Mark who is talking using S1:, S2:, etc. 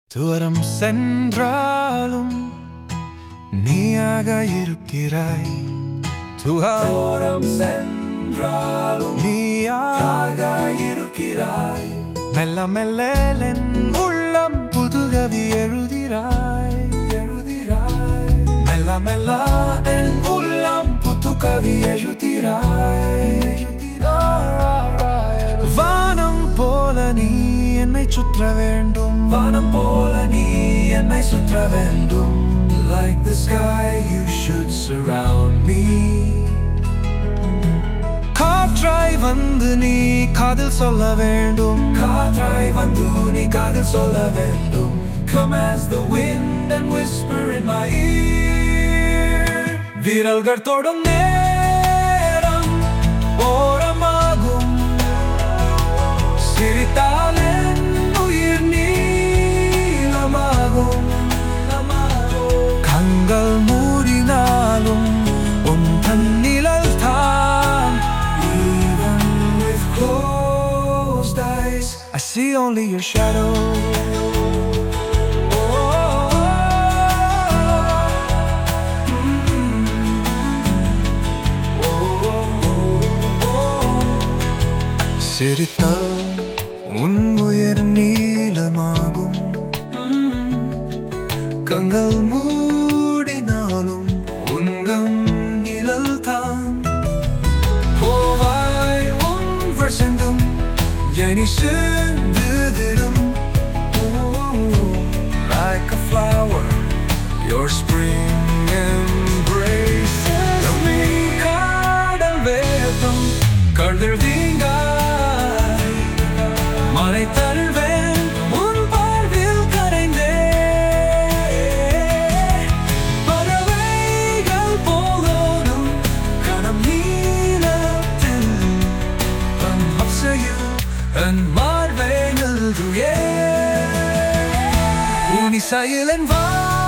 S1: தூரம் சென்றாலும் நீயாக இருக்கிறாய் தூரம் சென்றாலும் நீயாக இருக்கிறாய் மெல்ல மெல்ல என் உள்ளம் புதுகவி எழுதிராய் எழுதிராய் மெல்ல மெல்ல என் உள்ளம் புது கவி எழுதிராய் வானம் போல நீ என்னை சுற்ற வேண்டும் வானம் போல நீ என்னை சுற்ற வேண்டும் Like the sky you should surround me காற்றாய் வந்து நீ காதில் சொல்ல வேண்டும் காற்றாய் வந்து நீ காதில் சொல்ல வேண்டும் Come as the wind and whisper in my ear விரல்கள் தொடும் நேரம் ஓரமாகும் சிரித்தால் என் உயிர் நீளமாகும் கண்கள் மூடினாலும் உன் தன்னிழல் தான் Even with closed eyes I see only your shadow சிரித்தால் உன் உயிர் நீளமாகும் கண்கள் மூடினாலும் உன்கம் நிழல் தான் போவாய் உன் வசந்தம் ஜனி சென்றுதிடும் Like a flower Your spring embraces me காடல் வேகம் கடல் வீங்காய் மலை தழுவேன் உன் பார்வில் கரைந்தே பறவைகள் போலோடும் கணம் நீளத்தில் தன் அப்சையில் என் மார்பை நில்துயே உனி சைலன் வா